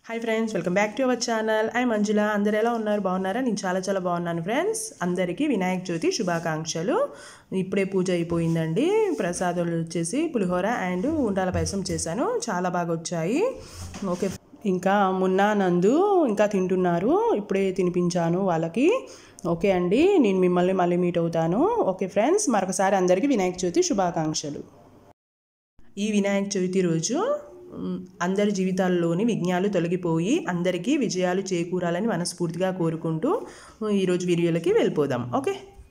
hi friends welcome back to our channel I Manjula అందరు ఎలా ఉన్నారు బాగున్నారా నేను చాలా చాలా బాగున్నాను ఫ్రెండ్స్ అందరికీ వినాయక చవితి శుభాకాంక్షలు ఇప్పుడే పూజ అయిపోయిందండి ప్రసాదాలు వచ్చేసి పులిహోర అండ్ ఉండాల పాయసం చేశాను చాలా బాగా వచ్చాయి ఓకే ఇంకా మున్నా నందు ఇంకా తింటున్నారు ఇప్పుడే తినిపించాను వాళ్ళకి ఓకే అండి నేను మిమ్మల్ని మళ్ళీ మీట్ అవుతాను ఓకే ఫ్రెండ్స్ మరొకసారి అందరికీ వినాయక చవితి శుభాకాంక్షలు ఈ వినాయక చవితి రోజు మ్, అందరి జీవితాల్లోని విఘ్నాలు తొలగిపోయి అందరికీ విజయాలు చేకూరాలని మనస్ఫూర్తిగా కోరుకుంటూ ఈరోజు వీడియోలకి వెళ్ళిపోదాం ఓకే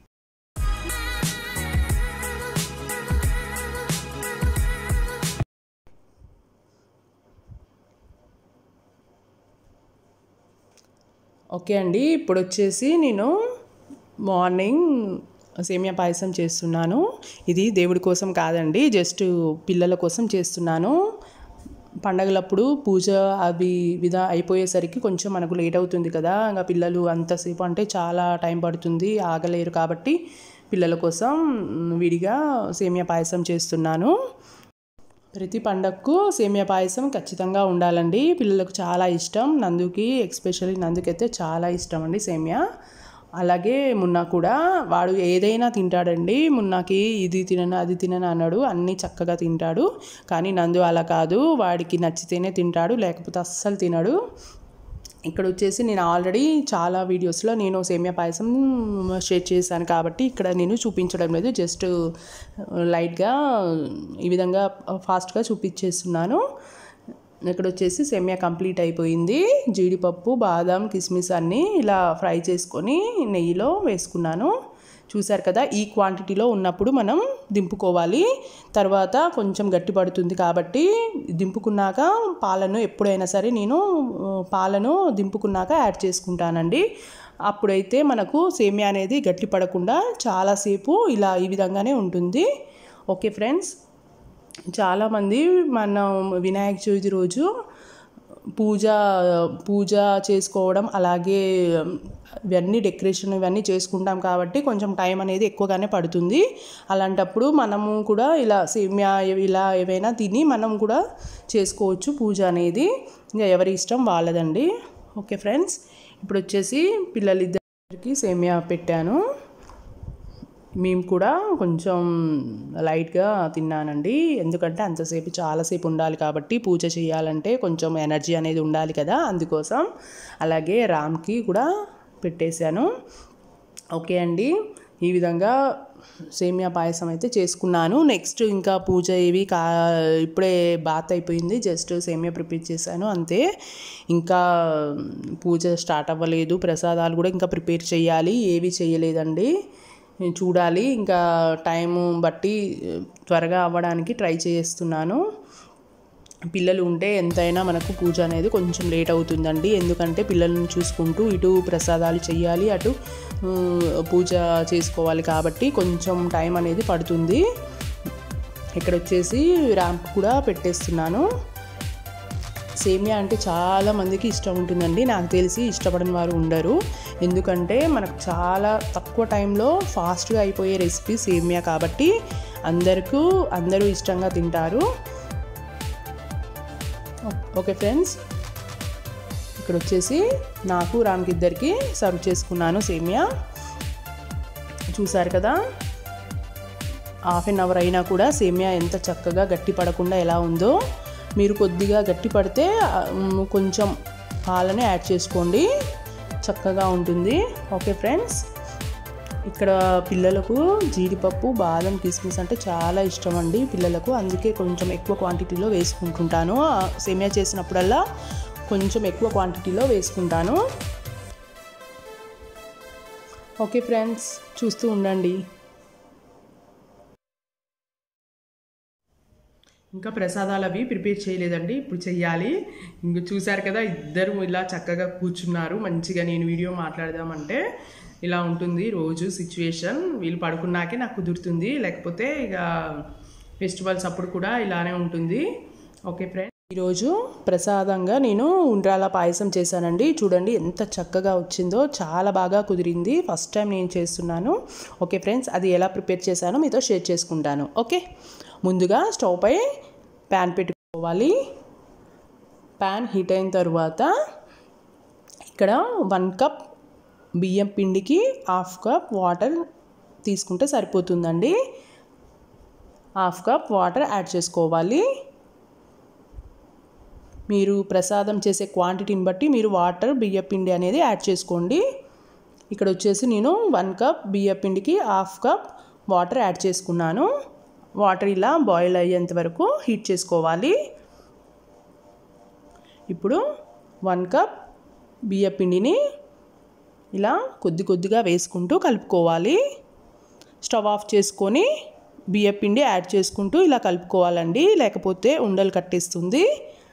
ఓకే అండి ఇప్పుడు వచ్చేసి నేను మార్నింగ్ సేమియా పాయసం చేస్తున్నాను ఇది దేవుడి కోసం కాదండి జస్ట్ పిల్లల కోసం చేస్తున్నాను పండగలప్పుడు పూజ అవి విధా అయిపోయేసరికి కొంచెం మనకు లేట్ అవుతుంది కదా ఇంకా పిల్లలు అంతసేపు అంటే చాలా టైం పడుతుంది ఆగలేరు కాబట్టి పిల్లల కోసం విడిగా సేమియా పాయసం చేస్తున్నాను ప్రతి పండగకు సేమియా పాయసం ఖచ్చితంగా ఉండాలండి పిల్లలకు చాలా ఇష్టం నందుకి ఎక్స్పెషల్లీ నందుకైతే చాలా ఇష్టం అండి సేమియా అలాగే మున్నా కూడా వాడు ఏదైనా తింటాడండి మున్నాకి ఇది తినను అది తినను అన్నాడు అన్నీ చక్కగా తింటాడు కానీ నందు అలా కాదు వాడికి నచ్చితేనే తింటాడు లేకపోతే అస్సలు తినడు ఇక్కడ వచ్చేసి నేను ఆల్రెడీ చాలా వీడియోస్లో నేను సేమియా పాయసం షేర్ చేశాను కాబట్టి ఇక్కడ నేను చూపించడం లేదు జస్ట్ లైట్గా ఈ విధంగా ఫాస్ట్గా చూపించేస్తున్నాను ఇక్కడ వచ్చేసి సేమియా కంప్లీట్ అయిపోయింది జీడిపప్పు బాదం కిస్మిస్ అన్నీ ఇలా ఫ్రై చేసుకొని నెయ్యిలో వేసుకున్నాను చూసారు కదా ఈ క్వాంటిటీలో ఉన్నప్పుడు మనం దింపుకోవాలి తర్వాత కొంచెం గట్టి పడుతుంది కాబట్టి దింపుకున్నాక పాలను ఎప్పుడైనా సరే నేను ఆ, పాలను దింపుకున్నాక యాడ్ చేసుకుంటానండి అప్పుడైతే మనకు సేమియా అనేది గట్టి పడకుండా చాలాసేపు ఇలా ఈ విధంగానే ఉంటుంది ఓకే ఫ్రెండ్స్ చాలామంది మనం వినాయక చవితి రోజు పూజ పూజ చేసుకోవడం అలాగే ఇవన్నీ డెకరేషన్ ఇవన్నీ చేసుకుంటాం కాబట్టి కొంచెం టైం అనేది ఎక్కువగానే పడుతుంది అలాంటప్పుడు మనము కూడా ఇలా సేమియా ఇలా ఏవైనా తిని మనం కూడా చేసుకోవచ్చు పూజ అనేది ఇంకా ఎవరి ఇష్టం వాళ్ళదండి ఓకే ఫ్రెండ్స్ ఇప్పుడు వచ్చేసి పిల్లలిద్దరికి సేమియా పెట్టాను మేము కూడా కొంచెం లైట్గా తిన్నానండి ఎందుకంటే అంతసేపు చాలాసేపు ఉండాలి కాబట్టి పూజ చేయాలంటే కొంచెం ఎనర్జీ అనేది ఉండాలి కదా అందుకోసం అలాగే రామ్కి కూడా పెట్టేశాను ఓకే అండి ఈ విధంగా సేమియా పాయసం అయితే చేసుకున్నాను నెక్స్ట్ ఇంకా పూజ ఇవి కా ఇప్పుడే బాత్ అయిపోయింది జస్ట్ సేమియా ప్రిపేర్ చేశాను అంతే ఇంకా పూజ స్టార్ట్ అవ్వలేదు ప్రసాదాలు కూడా ఇంకా ప్రిపేర్ చేయాలి ఏవి చేయలేదండి చూడాలి ఇంకా టైము బట్టి త్వరగా అవ్వడానికి ట్రై చేస్తున్నాను పిల్లలు ఉంటే ఎంతైనా మనకు పూజ అనేది కొంచెం లేట్ అవుతుందండి ఎందుకంటే పిల్లలను చూసుకుంటూ ఇటు ప్రసాదాలు చేయాలి అటు ఉమ్, పూజ చేసుకోవాలి కాబట్టి కొంచెం టైం అనేది పడుతుంది ఇక్కడ వచ్చేసి ర్యాంప్ కూడా పెట్టేస్తున్నాను సేమియా అంటే చాలా మందికి ఇష్టం ఉంటుందండి నాకు తెలిసి ఇష్టపడని వారు ఉండరు ఎందుకంటే మనకు చాలా తక్కువ టైంలో ఫాస్ట్గా అయిపోయే రెసిపీ సేమియా కాబట్టి అందరికీ అందరూ ఇష్టంగా తింటారు ఓకే ఫ్రెండ్స్ ఇక్కడ వచ్చేసి నాకు రామ్కి ఇద్దరికి సర్వ్ చేసుకున్నాను సేమియా చూసారు కదా హాఫ్ అన్ అవర్ అయినా కూడా సేమియా ఎంత చక్కగా గట్టి పడకుండా ఎలా ఉందో మీరు కొద్దిగా గట్టి పడితే ఆ, మ్, కొంచెం పాలని యాడ్ చేసుకోండి చక్కగా ఉంటుంది ఓకే ఫ్రెండ్స్ ఇక్కడ పిల్లలకు జీడిపప్పు బాదం కిస్మిస్ అంటే చాలా ఇష్టం అండి పిల్లలకు అందుకే కొంచెం ఎక్కువ క్వాంటిటీలో వేసుకుంటుంటాను ఆ, సేమియా చేసినప్పుడల్లా కొంచెం ఎక్కువ క్వాంటిటీలో వేసుకుంటాను ఓకే ఫ్రెండ్స్ చూస్తూ ఉండండి ఇంకా ప్రసాదాలు అవి ప్రిపేర్ చేయలేదండి ఇప్పుడు చెయ్యాలి ఇంక చూశారు కదా ఇద్దరు ఇలా చక్కగా కూర్చున్నారు మంచిగా నేను వీడియో మాట్లాడదామంటే ఇలా ఉంటుంది రోజు సిచ్యువేషన్ వీళ్ళు పడుకున్నాకే నాకు కుదురుతుంది లేకపోతే ఇక ఫెస్టివల్స్ అప్పుడు కూడా ఇలానే ఉంటుంది ఓకే ఫ్రెండ్ ఈరోజు ప్రసాదంగా నేను ఉండ్రాల పాయసం చేశానండి చూడండి ఎంత చక్కగా వచ్చిందో చాలా బాగా కుదిరింది ఫస్ట్ టైం నేను చేస్తున్నాను ఓకే ఫ్రెండ్స్ అది ఎలా ప్రిపేర్ చేశానో మీతో షేర్ చేసుకుంటాను ఓకే ముందుగా స్టవ్ పై ప్యాన్ పెట్టుకోవాలి ప్యాన్ హీట్ అయిన తర్వాత ఇక్కడ వన్ కప్ బియ్యం పిండికి హాఫ్ కప్ వాటర్ తీసుకుంటే సరిపోతుందండి హాఫ్ కప్ వాటర్ యాడ్ చేసుకోవాలి మీరు ప్రసాదం చేసే క్వాంటిటీని బట్టి మీరు వాటర్ బియ్య పిండి అనేది యాడ్ చేసుకోండి ఇక్కడ వచ్చేసి నేను వన్ కప్ బియ్య పిండికి హాఫ్ కప్ వాటర్ యాడ్ చేసుకున్నాను వాటర్ ఇలా బాయిల్ అయ్యేంత వరకు హీట్ చేసుకోవాలి ఇప్పుడు వన్ కప్ బియ్య పిండిని ఇలా కొద్ది కొద్దిగా వేసుకుంటూ కలుపుకోవాలి స్టవ్ ఆఫ్ చేసుకొని బియ్య పిండి యాడ్ చేసుకుంటూ ఇలా కలుపుకోవాలండి లేకపోతే ఉండలు కట్టేస్తుంది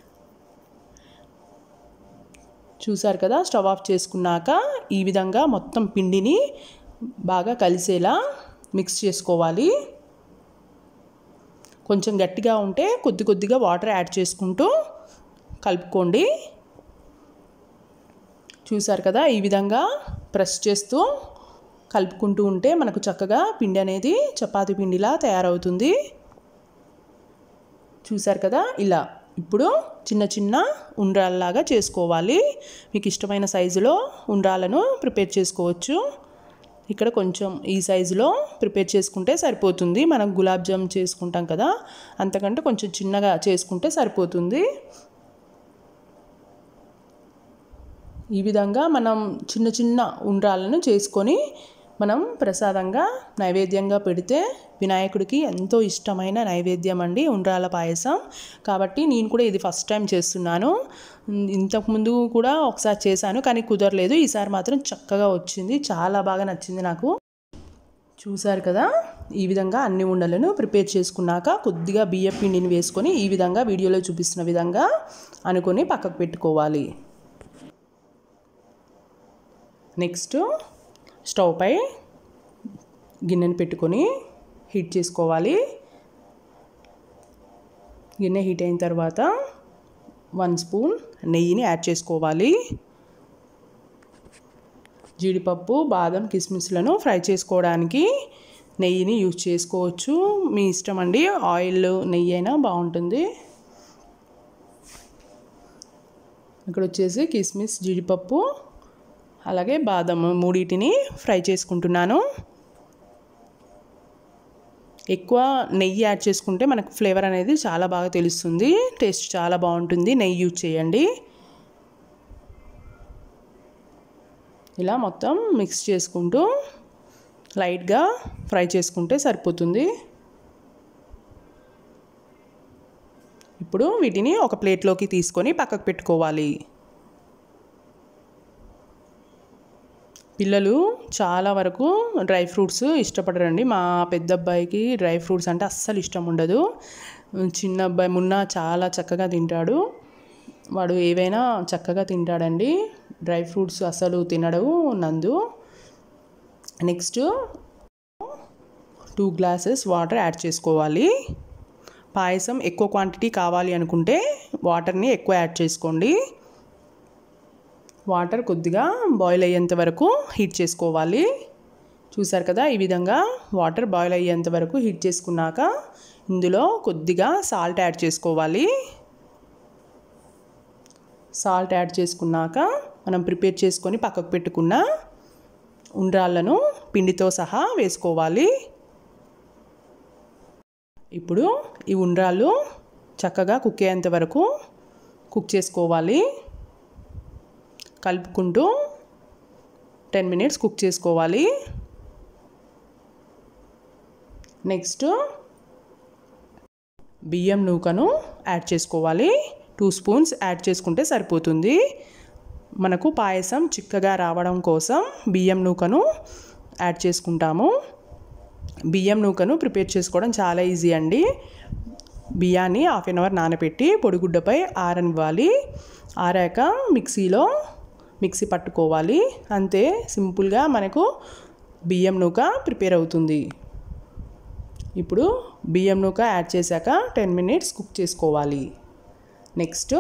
చూసారు కదా స్టవ్ ఆఫ్ చేసుకున్నాక ఈ విధంగా మొత్తం పిండిని బాగా కలిసేలా మిక్స్ చేసుకోవాలి కొంచెం గట్టిగా ఉంటే కొద్ది కొద్దిగా వాటర్ యాడ్ చేసుకుంటూ కలుపుకోండి చూసారు కదా ఈ విధంగా ప్రెస్ చేస్తూ కలుపుకుంటూ ఉంటే మనకు చక్కగా పిండి అనేది చపాతీ పిండిలా తయారవుతుంది చూసారు కదా ఇలా ఇప్పుడు చిన్న చిన్న ఉండ్రాల్లాగా చేసుకోవాలి మీకు ఇష్టమైన సైజులో ఉండ్రాలను ప్రిపేర్ చేసుకోవచ్చు ఇక్కడ కొంచెం ఈ సైజులో ప్రిపేర్ చేసుకుంటే సరిపోతుంది మనం గులాబ్ జామ్ చేసుకుంటాం కదా అంతకంటే కొంచెం చిన్నగా చేసుకుంటే సరిపోతుంది ఈ విధంగా మనం చిన్న చిన్న ఉండ్రాలను చేసుకొని మనం ప్రసాదంగా నైవేద్యంగా పెడితే వినాయకుడికి ఎంతో ఇష్టమైన నైవేద్యం అండి ఉండ్రాల పాయసం కాబట్టి నేను కూడా ఇది ఫస్ట్ టైం చేస్తున్నాను ఇంతకుముందు కూడా ఒకసారి చేశాను కానీ కుదరలేదు ఈసారి మాత్రం చక్కగా వచ్చింది చాలా బాగా నచ్చింది నాకు చూసారు కదా ఈ విధంగా అన్ని ఉండలను ప్రిపేర్ చేసుకున్నాక కొద్దిగా బియ్య పిండిని వేసుకొని ఈ విధంగా వీడియోలో చూపిస్తున్న విధంగా అనుకొని పక్కకు పెట్టుకోవాలి నెక్స్ట్ స్టవ్ పై గిన్నెని పెట్టుకొని హీట్ చేసుకోవాలి గిన్నె హీట్ అయిన తర్వాత వన్ స్పూన్ నెయ్యిని యాడ్ చేసుకోవాలి జీడిపప్పు బాదం కిస్మిస్లను ఫ్రై చేసుకోవడానికి నెయ్యిని యూజ్ చేసుకోవచ్చు మీ ఇష్టం అండి ఆయిల్ నెయ్యి అయినా బాగుంటుంది ఇక్కడ వచ్చేసి కిస్మిస్ జీడిపప్పు అలాగే బాదం మూడింటిని ఫ్రై చేసుకుంటున్నాను ఎక్కువ నెయ్యి యాడ్ చేసుకుంటే మనకు ఫ్లేవర్ అనేది చాలా బాగా తెలుస్తుంది టేస్ట్ చాలా బాగుంటుంది నెయ్యి యూజ్ చేయండి ఇలా మొత్తం మిక్స్ చేసుకుంటూ లైట్గా ఫ్రై చేసుకుంటే సరిపోతుంది ఇప్పుడు వీటిని ఒక ప్లేట్లోకి తీసుకొని పక్కకు పెట్టుకోవాలి పిల్లలు చాలా వరకు డ్రై ఫ్రూట్స్ ఇష్టపడరండి మా పెద్ద అబ్బాయికి డ్రై ఫ్రూట్స్ అంటే అస్సలు ఇష్టం ఉండదు చిన్న అబ్బాయి మున్న చాలా చక్కగా తింటాడు వాడు ఏవైనా చక్కగా తింటాడండి డ్రై ఫ్రూట్స్ అసలు తినడు Nandu next two glasses water add చేసుకోవాలి పాయసం ఎక్కువ క్వాంటిటీ కావాలి అనుకుంటే వాటర్ని ఎక్కువ యాడ్ చేసుకోండి వాటర్ కొద్దిగా బాయిల్ అయ్యేంత వరకు హీట్ చేసుకోవాలి చూసారు కదా ఈ విధంగా వాటర్ బాయిల్ అయ్యేంత వరకు హీట్ చేసుకున్నాక ఇందులో కొద్దిగా సాల్ట్ యాడ్ చేసుకోవాలి సాల్ట్ యాడ్ చేసుకున్నాక మనం ప్రిపేర్ చేసుకొని పక్కకు పెట్టుకున్న ఉండ్రాళ్ళను పిండితో సహా వేసుకోవాలి ఇప్పుడు ఈ ఉండ్రాళ్ళు చక్కగా కుక్ అయ్యేంత వరకు కుక్ చేసుకోవాలి కలుపుకుంటూ టెన్ మినిట్స్ కుక్ చేసుకోవాలి నెక్స్ట్ బియ్యం నూకను యాడ్ చేసుకోవాలి టూ స్పూన్స్ యాడ్ చేసుకుంటే సరిపోతుంది మనకు పాయసం చిక్కగా రావడం కోసం బియ్యం నూకను యాడ్ చేసుకుంటాము బియ్యం నూకను ప్రిపేర్ చేసుకోవడం చాలా ఈజీ అండి బియ్యాన్ని హాఫ్ అన్ అవర్ నానబెట్టి పొడిగుడ్డపై ఆరనివ్వాలి ఆరాక మిక్సీలో మిక్సీ పట్టుకోవాలి అంతే సింపుల్గా మనకు బియ్యం నూక ప్రిపేర్ అవుతుంది ఇప్పుడు బియ్యం నూక యాడ్ చేశాక టెన్ మినిట్స్ కుక్ చేసుకోవాలి నెక్స్ట్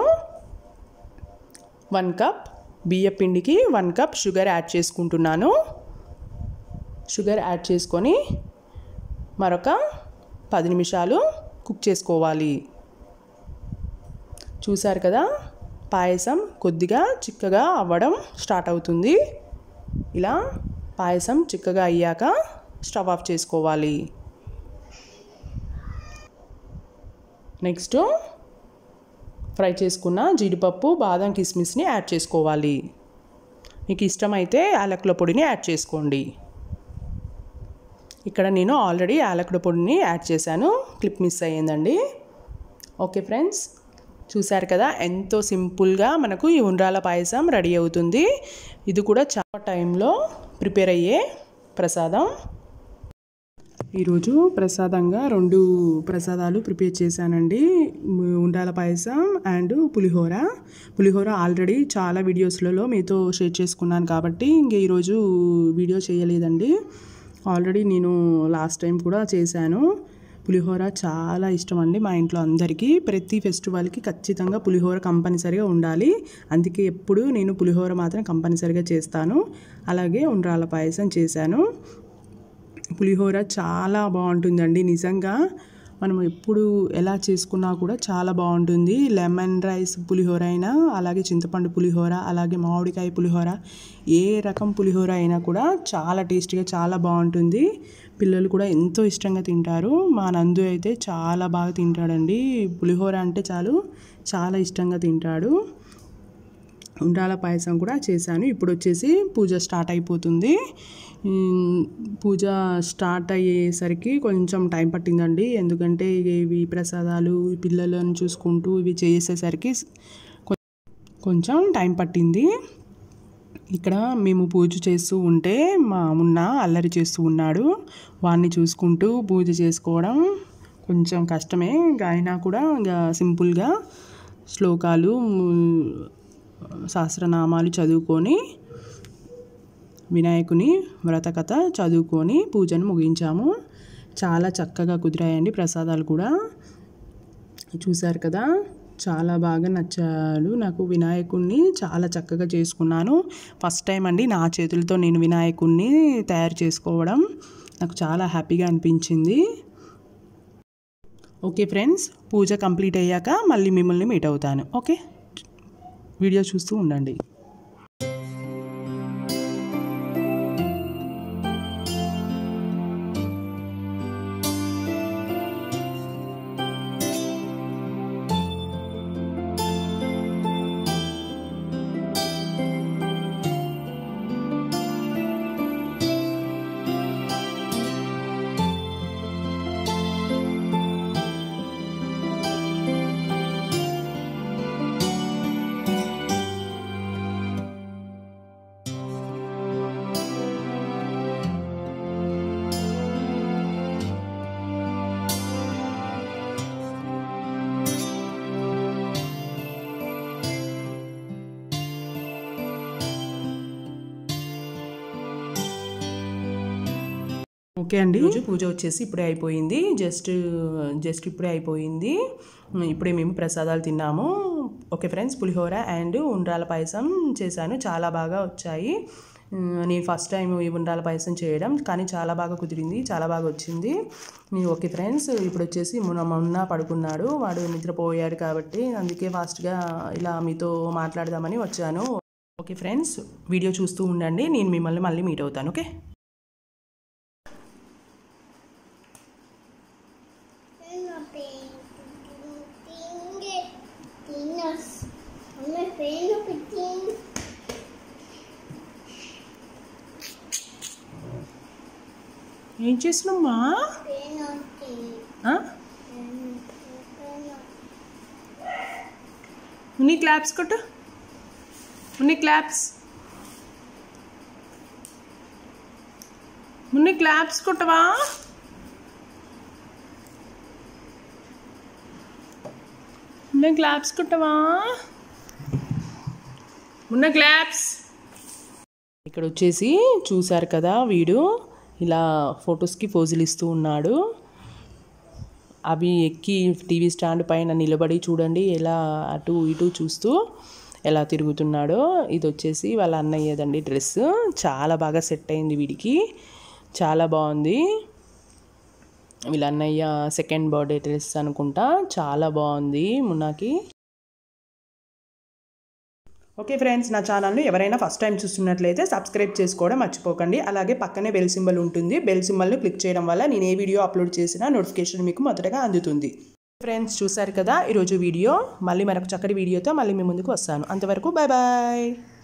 వన్ కప్ బియ్య పిండికి వన్ కప్ షుగర్ యాడ్ చేసుకుంటున్నాను షుగర్ యాడ్ చేసుకొని మరొక పది నిమిషాలు కుక్ చేసుకోవాలి చూసారు కదా పాయసం కొద్దిగా చిక్కగా అవ్వడం స్టార్ట్ అవుతుంది ఇలా పాయసం చిక్కగా అయ్యాక స్టవ్ ఆఫ్ చేసుకోవాలి నెక్స్ట్ ఫ్రై చేసుకున్న జీడిపప్పు బాదం కిస్మిస్ని యాడ్ చేసుకోవాలి మీకు ఇష్టమైతే యాలకుల పొడిని యాడ్ చేసుకోండి ఇక్కడ నేను ఆల్రెడీ యాలకుల పొడిని యాడ్ చేశాను క్లిప్ మిస్ అయ్యిందండి ఓకే ఫ్రెండ్స్ చూశారు కదా ఎంతో సింపుల్గా మనకు ఈ ఉండ్రాల పాయసం రెడీ అవుతుంది ఇది కూడా చాలా టైంలో ప్రిపేర్ అయ్యే ప్రసాదం ఈరోజు ప్రసాదంగా రెండు ప్రసాదాలు ప్రిపేర్ చేశానండి ఉండాల పాయసం అండ్ పులిహోర పులిహోర ఆల్రెడీ చాలా వీడియోస్లలో మీతో షేర్ చేసుకున్నాను కాబట్టి ఇంక ఈరోజు వీడియో చేయలేదండి ఆల్రెడీ నేను లాస్ట్ టైం కూడా చేశాను పులిహోర చాలా ఇష్టం అండి మా ఇంట్లో అందరికీ ప్రతి ఫెస్టివల్కి ఖచ్చితంగా పులిహోర కంపల్సరిగా ఉండాలి అందుకే ఎప్పుడు నేను పులిహోర మాత్రం కంపల్సరిగా చేస్తాను అలాగే ఉండ్రాల పాయసం చేశాను పులిహోర చాలా బాగుంటుందండి నిజంగా మనం ఎప్పుడు ఎలా చేసుకున్నా కూడా చాలా బాగుంటుంది లెమన్ రైస్ పులిహోర అయినా అలాగే చింతపండు పులిహోర అలాగే మామిడికాయ పులిహోర ఏ రకం పులిహోర అయినా కూడా చాలా టేస్టీగా చాలా బాగుంటుంది పిల్లలు కూడా ఎంతో ఇష్టంగా తింటారు మా నందు అయితే చాలా బాగా తింటాడండి పులిహోర అంటే చాలు చాలా ఇష్టంగా తింటాడు ఉండాల పాయసం కూడా చేశాను ఇప్పుడు వచ్చేసి పూజ స్టార్ట్ అయిపోతుంది పూజ స్టార్ట్ అయ్యేసరికి కొంచెం టైం పట్టిందండి ఎందుకంటే ఇవి ప్రసాదాలు పిల్లలను చూసుకుంటూ ఇవి చేసేసరికి కొంచెం టైం పట్టింది ఇక్కడ మేము పూజ చేస్తూ ఉంటే మా మున్న అల్లరి చేస్తూ ఉన్నాడు వాడిని చూసుకుంటూ పూజ చేసుకోవడం కొంచెం కష్టమే ఇంకా అయినా కూడా ఇంకా సింపుల్గా శ్లోకాలు సహస్రనామాలు చదువుకొని వినాయకుని వ్రతకథ చదువుకొని పూజను ముగించాము చాలా చక్కగా కుదిరాయండి ప్రసాదాలు కూడా చూశారు కదా చాలా బాగా నచ్చాడు నాకు వినాయకుడిని చాలా చక్కగా చేసుకున్నాను ఫస్ట్ టైం అండి నా చేతులతో నేను వినాయకుడిని తయారు చేసుకోవడం నాకు చాలా హ్యాపీగా అనిపించింది ఓకే ఫ్రెండ్స్ పూజ కంప్లీట్ అయ్యాక మళ్ళీ మిమ్మల్ని మీట్ అవుతాను ఓకే వీడియో చూస్తూ ఉండండి ఓకే అండి రోజు పూజ వచ్చేసి ఇప్పుడే అయిపోయింది జస్ట్ జస్ట్ ఇప్పుడే అయిపోయింది ఇప్పుడే మేము ప్రసాదాలు తిన్నాము ఓకే ఫ్రెండ్స్ పులిహోర అండ్ ఉండ్రాల పాయసం చేశాను చాలా బాగా వచ్చాయి నేను ఫస్ట్ టైం ఈ ఉండ్రాల పాయసం చేయడం కానీ చాలా బాగా కుదిరింది చాలా బాగా వచ్చింది నేను ఓకే ఫ్రెండ్స్ ఇప్పుడు వచ్చేసి మొన్న మొన్న పడుకున్నాడు వాడు నిద్రపోయాడు కాబట్టి అందుకే ఫాస్ట్గా ఇలా మీతో మాట్లాడదామని వచ్చాను ఓకే ఫ్రెండ్స్ వీడియో చూస్తూ ఉండండి నేను మిమ్మల్ని మళ్ళీ మీట్ అవుతాను ఓకే ఏం చేసినమ్మా ఉన్ని క్లాప్స్ కొట్టు ఉన్ని క్లాప్స్ మున్ని క్లాప్స్ కొట్టవా మున్న క్లాప్స్ కొట్టవా మున్న క్లాప్స్ ఇక్కడ వచ్చేసి చూశారు కదా వీడు ఇలా ఫొటోస్కి పోజులు ఇస్తూ ఉన్నాడు అవి ఎక్కి టీవీ స్టాండ్ పైన నిలబడి చూడండి ఎలా అటు ఇటు చూస్తూ ఎలా తిరుగుతున్నాడో ఇది వచ్చేసి వాళ్ళ అన్నయ్యదండి డ్రెస్ చాలా బాగా సెట్ అయింది వీడికి చాలా బాగుంది వీళ్ళ అన్నయ్య సెకండ్ బర్త్డే డ్రెస్ అనుకుంటా చాలా బాగుంది మున్నాకి ఓకే ఫ్రెండ్స్ నా ఛానల్ని ఎవరైనా ఫస్ట్ టైం చూస్తున్నట్లయితే సబ్స్క్రైబ్ చేసుకోవడం మర్చిపోకండి అలాగే పక్కనే బెల్ సింబల్ ఉంటుంది బెల్ సింబల్ని క్లిక్ చేయడం వల్ల నేను ఏ వీడియో అప్లోడ్ చేసినా నోటిఫికేషన్ మీకు మొదటగా అందుతుంది ఫ్రెండ్స్ చూసారు కదా ఈరోజు వీడియో మళ్ళీ మరొక చక్కటి వీడియోతో మళ్ళీ మీ ముందుకు వస్తాను అంతవరకు బాయ్ బాయ్